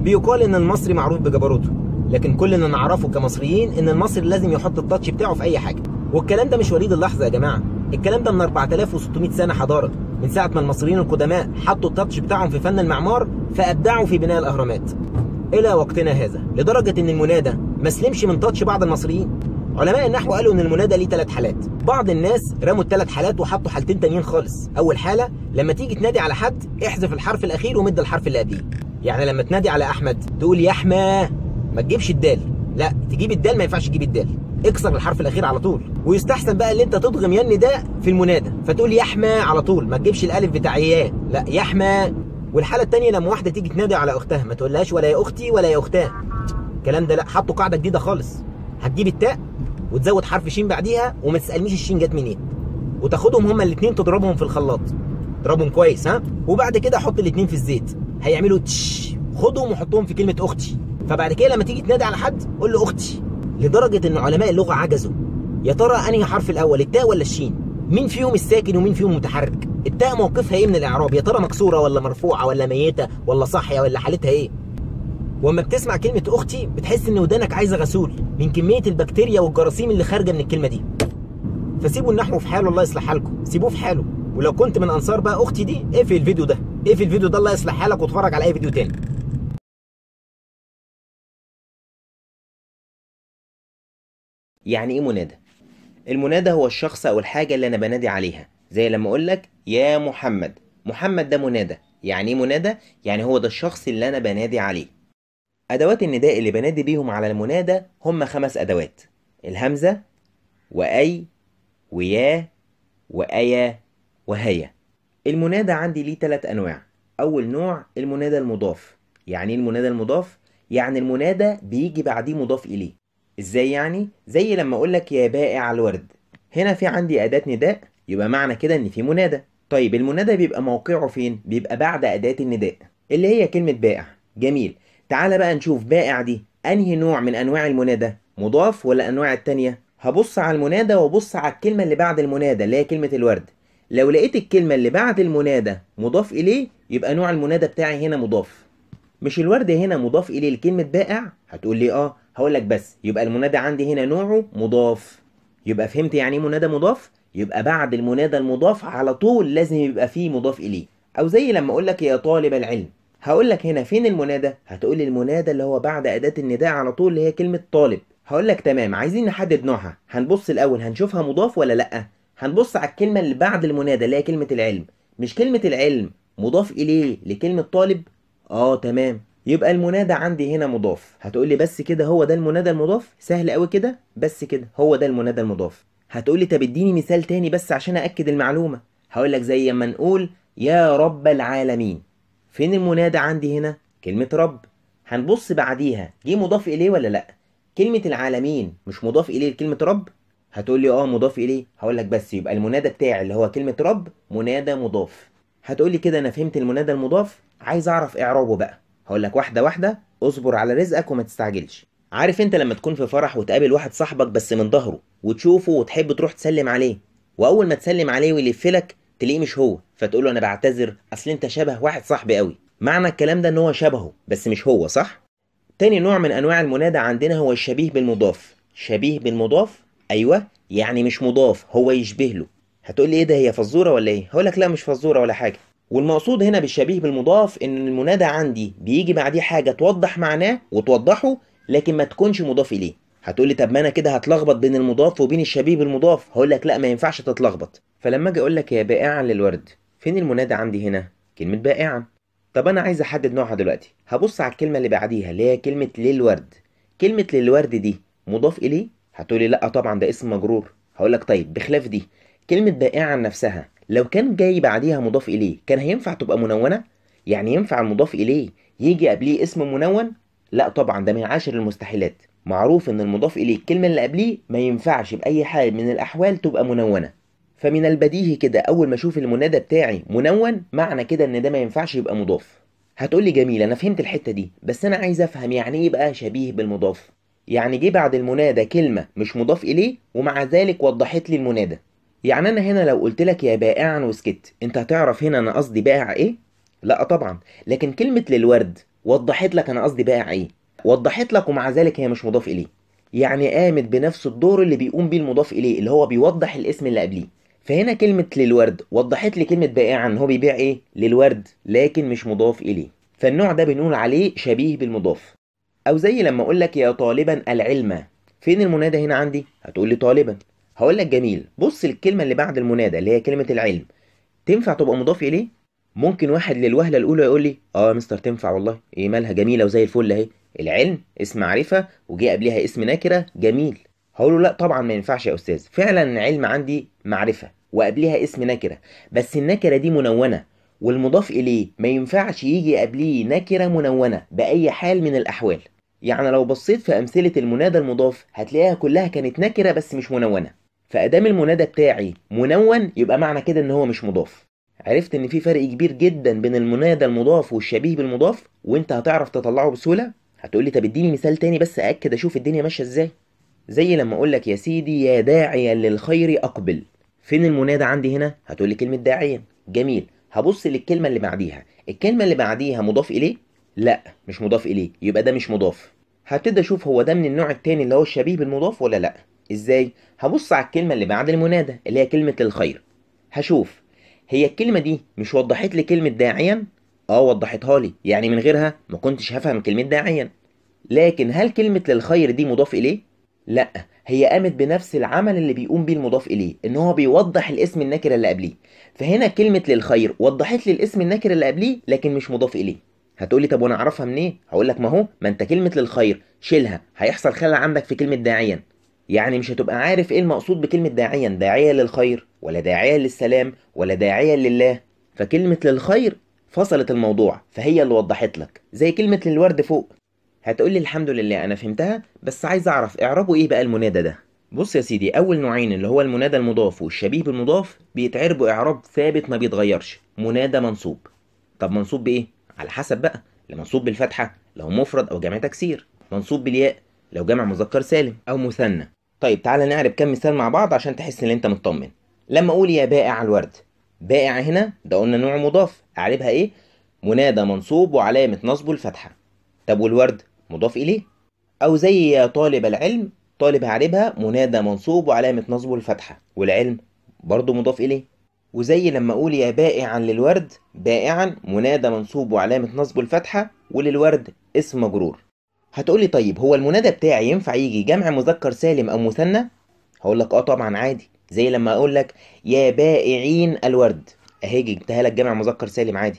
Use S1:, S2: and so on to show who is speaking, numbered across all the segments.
S1: بيقال ان المصري معروف بجبروته لكن كلنا نعرفه كمصريين ان المصري لازم يحط التاتش بتاعه في اي حاجه والكلام ده مش وليد اللحظه يا جماعه الكلام ده من 4600 سنه حضاره من ساعه ما المصريين القدماء حطوا التاتش بتاعهم في فن المعمار فابدعوا في بناء الاهرامات الى وقتنا هذا لدرجه ان المنادى ما سلمش من تاتش بعض المصريين علماء النحو قالوا ان المنادى ليه ثلاث حالات بعض الناس رموا الثلاث حالات وحطوا حالتين تانيين خالص اول حاله لما تيجي تنادي على حد احذف الحرف الاخير ومد الحرف اللي قبليه يعني لما تنادي على احمد تقول يا احمى ما تجيبش الدال لا تجيب الدال ما ينفعش تجيب الدال اكسر الحرف الاخير على طول ويستحسن بقى اللي انت تضغم يا النداء في المنادى فتقول يا احمى على طول ما تجيبش الالف بتاع ياه لا يا احمى والحاله الثانيه لما واحده تيجي تنادي على اختها ما تقولهاش ولا يا اختي ولا يا اختاه الكلام ده لا حطوا قاعده جديده خالص هتجيب التاء وتزود حرف شين بعديها وما تسالنيش الشين جت منين وتاخدهم هما الاثنين تضربهم في الخلاط اضربهم كويس ها وبعد كده حط الاثنين في الزيت هيعملوا تش خدهم وحطهم في كلمه اختي فبعد كده لما تيجي تنادي على حد قول له اختي لدرجه ان علماء اللغه عجزوا يا ترى انهي حرف الاول التاء ولا الشين مين فيهم الساكن ومين فيهم متحرك التاء موقفها ايه من الاعراب يا ترى مكسوره ولا مرفوعه ولا ميته ولا صاحيه ولا حالتها ايه واما بتسمع كلمه اختي بتحس ان ودانك عايزه غسول من كميه البكتيريا والجراثيم اللي خارجه من الكلمه دي فسيبوا النحو في حاله الله يصلح حالكم سيبوه في حاله ولو كنت من انصار بقى اختي دي اقفل الفيديو ده اقفل الفيديو ده الله يصلح حالك واتفرج على اي فيديو تاني يعني ايه منادى المنادى هو الشخص او الحاجه اللي انا بنادي عليها زي لما اقول لك يا محمد محمد ده منادى يعني ايه منادى يعني هو ده الشخص اللي انا بنادي عليه ادوات النداء اللي بنادي بيهم على المنادى هم خمس ادوات الهمزه واي ويا وايا وهيا المنادى عندي ليه ثلاث انواع اول نوع المنادى المضاف يعني ايه المنادى المضاف يعني المنادى بيجي بعديه مضاف اليه ازاي يعني زي لما اقول لك يا بائع الورد هنا في عندي اداه نداء يبقى معنى كده ان في منادى طيب المنادى بيبقى موقعه فين بيبقى بعد اداه النداء اللي هي كلمه بائع جميل تعالى بقى نشوف بائع دي انهي نوع من انواع المنادى مضاف ولا انواع التانية هبص على المنادى وابص على الكلمه اللي بعد المنادى اللي هي كلمه الورد لو لقيت الكلمه اللي بعد المنادى مضاف اليه يبقى نوع المنادى بتاعي هنا مضاف مش الورد هنا مضاف اليه لكلمه بائع هتقول لي اه هقول لك بس يبقى المنادى عندي هنا نوعه مضاف يبقى فهمت يعني ايه منادى مضاف يبقى بعد المنادى المضاف على طول لازم يبقى فيه مضاف اليه او زي لما اقول لك يا طالب العلم هقول لك هنا فين المنادى هتقول لي المنادى اللي هو بعد اداه النداء على طول اللي هي كلمه طالب هقول لك تمام عايزين نحدد نوعها هنبص الاول هنشوفها مضاف ولا لا هنبص على الكلمه اللي بعد المنادى اللي هي كلمه العلم مش كلمه العلم مضاف اليه لكلمه طالب اه تمام يبقى المنادى عندي هنا مضاف هتقول لي بس كده هو ده المنادى المضاف سهل قوي كده بس كده هو ده المنادى المضاف هتقول لي طب اديني مثال تاني بس عشان اكد المعلومه هقول لك زي ما نقول يا رب العالمين فين المنادى عندي هنا كلمه رب هنبص بعديها جه مضاف اليه ولا لا كلمه العالمين مش مضاف اليه لكلمه رب هتقول لي اه مضاف اليه هقول لك بس يبقى المنادى بتاعي اللي هو كلمه رب منادى مضاف هتقول لي كده انا فهمت المنادى المضاف عايز اعرف اعرابه بقى هقول لك واحده واحده اصبر على رزقك وما تستعجلش عارف انت لما تكون في فرح وتقابل واحد صاحبك بس من ظهره وتشوفه وتحب تروح تسلم عليه واول ما تسلم عليه ويلف لك تلاقيه مش هو فتقول له انا بعتذر اصل انت شبه واحد صاحبي قوي معنى الكلام ده ان هو شبهه بس مش هو صح تاني نوع من انواع المنادى عندنا هو الشبيه بالمضاف شبيه بالمضاف ايوه يعني مش مضاف هو يشبه له هتقول لي ايه ده هي فزوره ولا ايه هقول لك لا مش فزوره ولا حاجه والمقصود هنا بالشبيه بالمضاف ان المنادى عندي بيجي بعديه حاجه توضح معناه وتوضحه لكن ما تكونش مضاف اليه هتقول لي طب ما انا كده هتلخبط بين المضاف وبين الشبيه بالمضاف هقول لك لا ما ينفعش تتلخبط فلما اجي اقول لك يا بائعا للورد فين المنادى عندي هنا كلمه بائعا طب انا عايز احدد نوعها دلوقتي هبص على الكلمه اللي بعديها اللي هي كلمه للورد كلمه للورد دي مضاف اليه هتقولي لا طبعا ده اسم مجرور هقول لك طيب بخلاف دي كلمه بائعا نفسها لو كان جاي بعديها مضاف اليه كان هينفع تبقى منونه يعني ينفع المضاف اليه يجي قبليه اسم منون لا طبعا ده من عاشر المستحيلات معروف ان المضاف اليه الكلمه اللي قبليه ما ينفعش باي حال من الاحوال تبقى منونه فمن البديهي كده اول ما اشوف المنادى بتاعي منون معنى كده ان ده ما ينفعش يبقى مضاف هتقولي جميل انا فهمت الحته دي بس انا عايز افهم يعني ايه بقى شبيه بالمضاف يعني جه بعد المنادى كلمه مش مضاف اليه ومع ذلك وضحت لي المنادى يعني انا هنا لو قلت لك يا بائعا وسكت انت هتعرف هنا انا قصدي بائع ايه لا طبعا لكن كلمه للورد وضحت لك انا قصدي بائع ايه وضحت لك ومع ذلك هي مش مضاف اليه يعني قامت بنفس الدور اللي بيقوم بيه المضاف اليه اللي هو بيوضح الاسم اللي قبليه فهنا كلمة للورد وضحت لي كلمة بائعا ان هو بيبيع ايه للورد لكن مش مضاف اليه فالنوع ده بنقول عليه شبيه بالمضاف او زي لما اقول لك يا طالبا العلم فين المنادى هنا عندي هتقول لي طالبا هقول لك جميل بص للكلمة اللي بعد المنادى اللي هي كلمة العلم تنفع تبقى مضاف اليه ممكن واحد للوهلة الأولى يقول لي اه يا مستر تنفع والله ايه مالها جميلة وزي الفل اهي العلم اسم معرفة وجه قبلها اسم نكرة جميل هقول له لا طبعا ما ينفعش يا أستاذ فعلا علم عندي معرفة وقبلها اسم نكرة بس النكرة دي منونة والمضاف إليه ما ينفعش يجي قبليه نكرة منونة بأي حال من الأحوال يعني لو بصيت في أمثلة المنادى المضاف هتلاقيها كلها كانت نكرة بس مش منونة فأدام المنادى بتاعي منون يبقى معنى كده إن هو مش مضاف عرفت ان في فرق كبير جدا بين المنادى المضاف والشبيه بالمضاف وانت هتعرف تطلعه بسهوله هتقولي طب اديني مثال تاني بس ااكد اشوف الدنيا ماشيه ازاي زي لما اقول لك يا سيدي يا داعيا للخير اقبل فين المنادى عندي هنا هتقولي كلمه داعيا جميل هبص للكلمه اللي بعديها الكلمه اللي بعديها مضاف اليه لا مش مضاف اليه يبقى ده مش مضاف هبتدي اشوف هو ده من النوع التاني اللي هو الشبيه بالمضاف ولا لا ازاي هبص على الكلمه اللي بعد المنادى اللي هي كلمه للخير هشوف هي الكلمة دي مش وضحت لي كلمة داعيا؟ اه وضحتها لي يعني من غيرها ما كنتش هفهم كلمة داعيا لكن هل كلمة للخير دي مضاف إليه؟ لا هي قامت بنفس العمل اللي بيقوم بيه المضاف إليه إن هو بيوضح الاسم النكرة اللي قبليه فهنا كلمة للخير وضحت لي الاسم النكرة اللي قبليه لكن مش مضاف إليه هتقولي طب وانا اعرفها منين؟ إيه؟ هقول لك ما هو ما انت كلمة للخير شيلها هيحصل خلل عندك في كلمة داعيا يعني مش هتبقى عارف ايه المقصود بكلمة داعيا داعية للخير ولا داعية للسلام ولا داعية لله فكلمة للخير فصلت الموضوع فهي اللي وضحت لك زي كلمة للورد فوق هتقولي الحمد لله انا فهمتها بس عايز اعرف اعربوا ايه بقى المنادى ده بص يا سيدي اول نوعين اللي هو المنادى المضاف والشبيه بالمضاف بيتعربوا اعراب ثابت ما بيتغيرش منادى منصوب طب منصوب بايه على حسب بقى لمنصوب بالفتحة لو مفرد او جمع تكسير منصوب بالياء لو جمع مذكر سالم او مثنى طيب تعالى نعرب كم مثال مع بعض عشان تحس ان انت مطمن لما اقول يا بائع الورد بائع هنا ده قلنا نوع مضاف اعربها ايه منادى منصوب وعلامة نصبه الفتحة طب والورد مضاف اليه او زي يا طالب العلم طالب هعربها منادى منصوب وعلامة نصبه الفتحة والعلم برضه مضاف اليه وزي لما اقول يا بائعا للورد بائعا منادى منصوب وعلامة نصبه الفتحة وللورد اسم مجرور هتقولي طيب هو المنادى بتاعي ينفع يجي جمع مذكر سالم او مثنى هقول لك اه طبعا عادي زي لما اقول لك يا بائعين الورد اهي جبتها لك جمع مذكر سالم عادي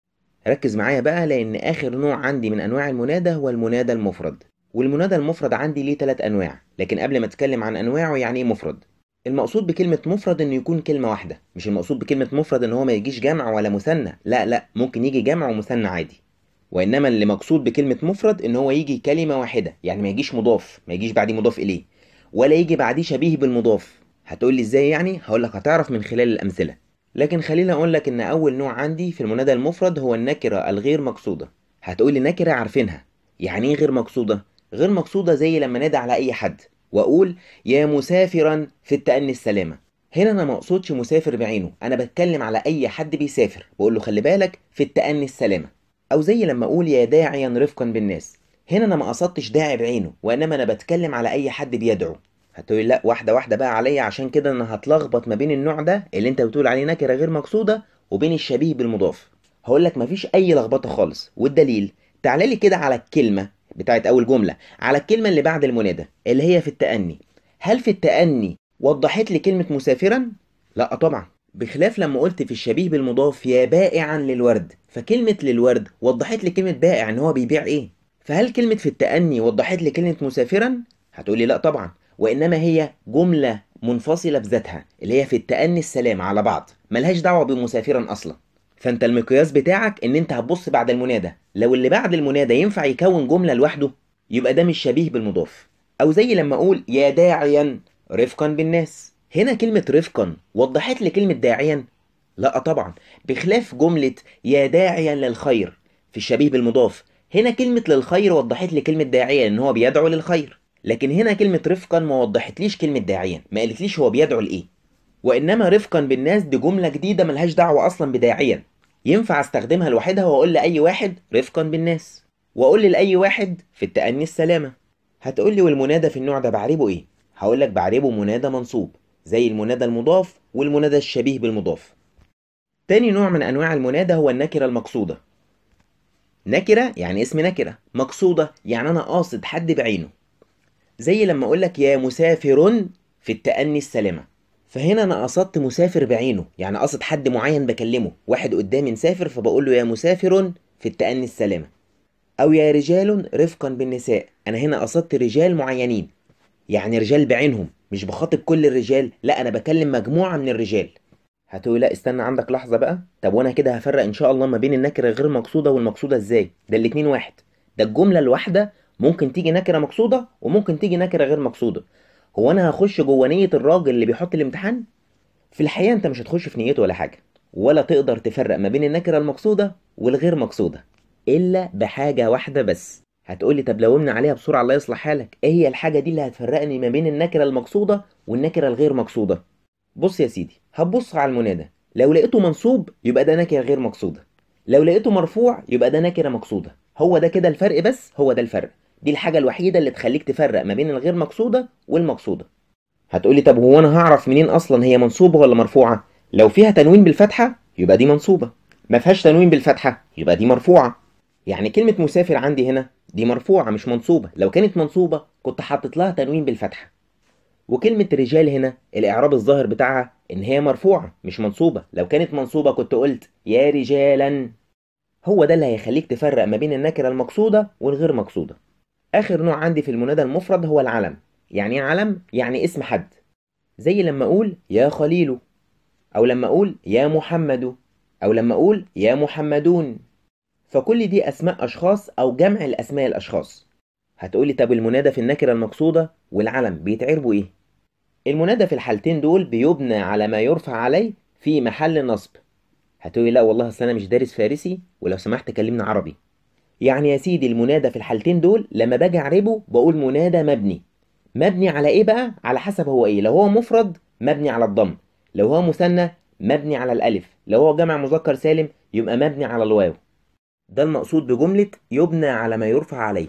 S1: ركز معايا بقى لان اخر نوع عندي من انواع المنادى هو المنادى المفرد والمنادى المفرد عندي ليه ثلاث انواع لكن قبل ما اتكلم عن انواعه يعني ايه مفرد المقصود بكلمة مفرد انه يكون كلمة واحدة مش المقصود بكلمة مفرد ان هو ما يجيش جمع ولا مثنى لا لا ممكن يجي جمع ومثنى عادي وانما اللي مقصود بكلمة مفرد ان هو يجي كلمة واحدة يعني ما يجيش مضاف ما يجيش بعديه مضاف اليه ولا يجي بعديه شبيه بالمضاف هتقول لي ازاي يعني هقول لك هتعرف من خلال الامثله لكن خليني اقول لك ان اول نوع عندي في المنادى المفرد هو النكره الغير مقصوده هتقول لي نكره عارفينها يعني ايه غير مقصوده غير مقصوده زي لما نادى على اي حد واقول يا مسافرا في التأني السلامه هنا انا ما اقصدش مسافر بعينه انا بتكلم على اي حد بيسافر بقول له خلي بالك في التأني السلامه او زي لما اقول يا داعيا رفقا بالناس هنا انا ما قصدتش داعي بعينه وانما انا بتكلم على اي حد بيدعو هتقولي لا واحده واحده بقى عليا عشان كده انا هتلخبط ما بين النوع ده اللي انت بتقول عليه نكره غير مقصوده وبين الشبيه بالمضاف هقول لك مفيش اي لخبطه خالص والدليل تعالى لي كده على الكلمه بتاعت اول جمله على الكلمه اللي بعد المنادى اللي هي في التأني هل في التأني وضحت لي كلمه مسافرا لا طبعا بخلاف لما قلت في الشبيه بالمضاف يا بائعا للورد فكلمه للورد وضحت لي كلمه بائع ان هو بيبيع ايه فهل كلمه في التأني وضحت لي كلمه مسافرا هتقولي لا طبعا وإنما هي جملة منفصلة بذاتها اللي هي في التأني السلام على بعض ملهاش دعوة بمسافرا أصلا فأنت المقياس بتاعك إن أنت هتبص بعد المنادى لو اللي بعد المنادى ينفع يكون جملة لوحده يبقى ده مش شبيه بالمضاف أو زي لما أقول يا داعيا رفقا بالناس هنا كلمة رفقا وضحت لي كلمة داعيا لا طبعا بخلاف جملة يا داعيا للخير في الشبيه بالمضاف هنا كلمة للخير وضحت لي كلمة داعيا إن هو بيدعو للخير لكن هنا كلمة رفقا ما وضحتليش كلمة داعيا ما قالتليش هو بيدعو لإيه وإنما رفقا بالناس دي جملة جديدة ملهاش دعوة أصلا بداعيا ينفع استخدمها لوحدها واقول لاي واحد رفقا بالناس واقول لاي واحد في التأني السلامة هتقول لي والمنادى في النوع ده بعربه ايه هقول لك بعربه منادى منصوب زي المنادى المضاف والمنادى الشبيه بالمضاف تاني نوع من انواع المنادى هو النكرة المقصودة نكرة يعني اسم نكرة مقصودة يعني انا قاصد حد بعينه زي لما اقول لك يا مسافر في التأني السلامة فهنا انا قصدت مسافر بعينه يعني قصد حد معين بكلمه واحد قدامي مسافر فبقول له يا مسافر في التأني السلامة او يا رجال رفقا بالنساء انا هنا قصدت رجال معينين يعني رجال بعينهم مش بخاطب كل الرجال لا انا بكلم مجموعة من الرجال هتقول لا استنى عندك لحظة بقى طب وانا كده هفرق ان شاء الله ما بين النكرة غير مقصودة والمقصودة ازاي ده الاتنين واحد ده الجملة الواحدة ممكن تيجي نكرة مقصودة وممكن تيجي نكرة غير مقصودة هو انا هخش جوه نية الراجل اللي بيحط الامتحان في الحقيقة انت مش هتخش في نيته ولا حاجة ولا تقدر تفرق ما بين النكرة المقصودة والغير مقصودة الا بحاجة واحدة بس هتقولي طب لومنا عليها بسرعة الله يصلح حالك ايه هي الحاجة دي اللي هتفرقني ما بين النكرة المقصودة والنكرة الغير مقصودة بص يا سيدي هتبص على المنادى لو لقيته منصوب يبقى ده نكرة غير مقصودة لو لقيته مرفوع يبقى ده نكرة مقصودة هو ده كده الفرق بس هو ده الفرق دي الحاجة الوحيدة اللي تخليك تفرق ما بين الغير مقصودة والمقصودة هتقولي طب هو انا هعرف منين اصلا هي منصوبة ولا مرفوعة لو فيها تنوين بالفتحة يبقى دي منصوبة ما فيهاش تنوين بالفتحة يبقى دي مرفوعة يعني كلمة مسافر عندي هنا دي مرفوعة مش منصوبة لو كانت منصوبة كنت حاطط لها تنوين بالفتحة وكلمة رجال هنا الإعراب الظاهر بتاعها إن هي مرفوعة مش منصوبة لو كانت منصوبة كنت قلت يا رجالا هو ده اللي هيخليك تفرق ما بين النكرة المقصودة والغير مقصودة آخر نوع عندي في المنادى المفرد هو العلم يعني ايه علم؟ يعني اسم حد زي لما أقول يا خليل أو لما أقول يا محمد أو لما أقول يا محمدون فكل دي أسماء أشخاص أو جمع الأسماء الأشخاص هتقولي طب المنادى في النكرة المقصودة والعلم بيتعربوا إيه؟ المنادى في الحالتين دول بيبنى على ما يرفع عليه في محل نصب هتقولي لا والله أصل أنا مش دارس فارسي ولو سمحت كلمنا عربي يعني يا سيدي المنادى في الحالتين دول لما باجي أعربه بقول منادى مبني مبني على إيه بقى؟ على حسب هو إيه لو هو مفرد مبني على الضم لو هو مثنى مبني على الألف لو هو جمع مذكر سالم يبقى مبني على الواو ده المقصود بجملة يبنى على ما يرفع عليه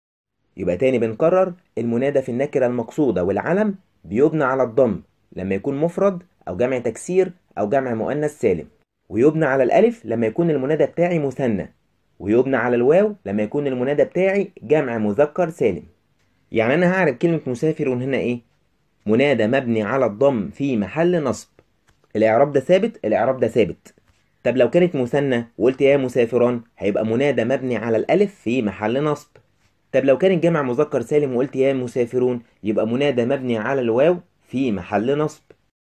S1: يبقى تاني بنكرر المنادى في النكرة المقصودة والعلم بيبنى على الضم لما يكون مفرد أو جمع تكسير أو جمع مؤنث سالم ويبنى على الألف لما يكون المنادى بتاعي مثنى ويبنى على الواو لما يكون المنادى بتاعي جمع مذكر سالم يعني أنا هعرف كلمة مسافر هنا إيه؟ منادى مبني على الضم في محل نصب الإعراب ده ثابت الإعراب ده ثابت طب لو كانت مثنى وقلت يا مسافران هيبقى منادى مبني على الألف في محل نصب طب لو كانت جمع مذكر سالم وقلت يا مسافرون يبقى منادى مبني على الواو في محل نصب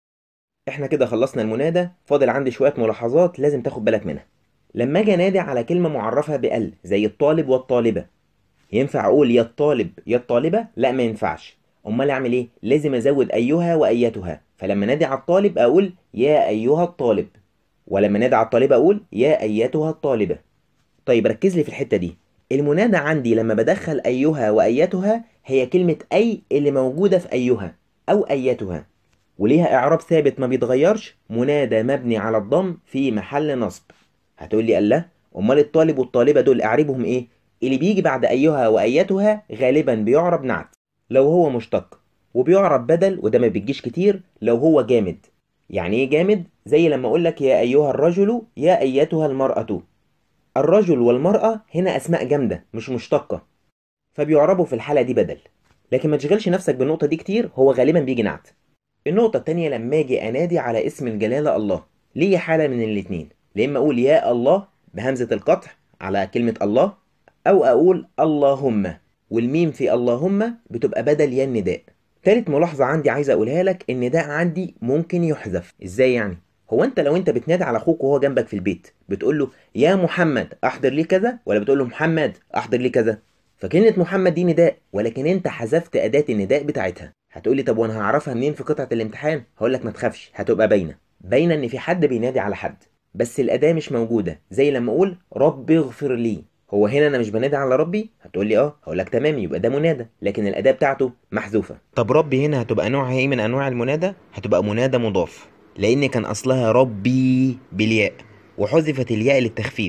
S1: احنا كده خلصنا المنادى فاضل عندي شوية ملاحظات لازم تاخد بالك منها لما اجي انادي على كلمة معرفة بال زي الطالب والطالبة ينفع اقول يا الطالب يا الطالبة لا ما ينفعش امال اعمل ايه لازم ازود ايها وايتها فلما نادي على الطالب اقول يا ايها الطالب ولما نادي على الطالبة اقول يا ايتها الطالبة طيب ركز لي في الحتة دي المنادى عندي لما بدخل أيها وأيتها هي كلمة أي اللي موجودة في أيها أو أيتها وليها إعراب ثابت ما بيتغيرش منادى مبني على الضم في محل نصب هتقول لي الله أمال الطالب والطالبة دول أعربهم إيه؟ اللي بيجي بعد أيها وأيتها غالبا بيعرب نعت لو هو مشتق وبيعرب بدل وده ما بيجيش كتير لو هو جامد يعني ايه جامد زي لما اقول لك يا ايها الرجل يا ايتها المرأة الرجل والمرأة هنا أسماء جامدة مش مشتقة فبيعربوا في الحالة دي بدل لكن ما تشغلش نفسك بالنقطة دي كتير هو غالبا بيجي نعت النقطة التانية لما أجي أنادي على اسم الجلالة الله ليه حالة من الاتنين يا إما أقول يا الله بهمزة القطع على كلمة الله أو أقول اللهم والميم في اللهم بتبقى بدل يا النداء تالت ملاحظة عندي عايز أقولها لك النداء عندي ممكن يحذف إزاي يعني؟ هو انت لو انت بتنادي على اخوك وهو جنبك في البيت بتقول له يا محمد احضر لي كذا ولا بتقول له محمد احضر لي كذا فكلمه محمد دي نداء ولكن انت حذفت اداه النداء بتاعتها هتقول لي طب وانا هعرفها منين في قطعه الامتحان هقول لك ما تخافش هتبقى باينه باينه ان في حد بينادي على حد بس الاداه مش موجوده زي لما اقول رب اغفر لي هو هنا انا مش بنادي على ربي هتقول لي اه هقول لك تمام يبقى ده منادى لكن الاداه بتاعته محذوفه طب ربي هنا هتبقى نوعها ايه من انواع المنادى هتبقى منادى مضاف لان كان اصلها ربي بالياء وحذفت الياء للتخفيف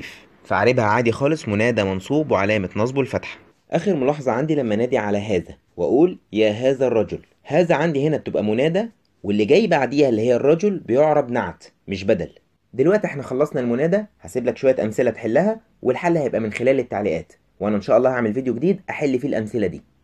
S1: فاعربها عادي خالص منادى منصوب وعلامة نصبه الفتحة آخر ملاحظة عندي لما نادي على هذا وأقول يا هذا الرجل هذا عندي هنا بتبقى منادى واللي جاي بعديها اللي هي الرجل بيعرب نعت مش بدل دلوقتي احنا خلصنا المنادى هسيب لك شوية أمثلة تحلها والحل هيبقى من خلال التعليقات وأنا إن شاء الله هعمل فيديو جديد أحل فيه الأمثلة دي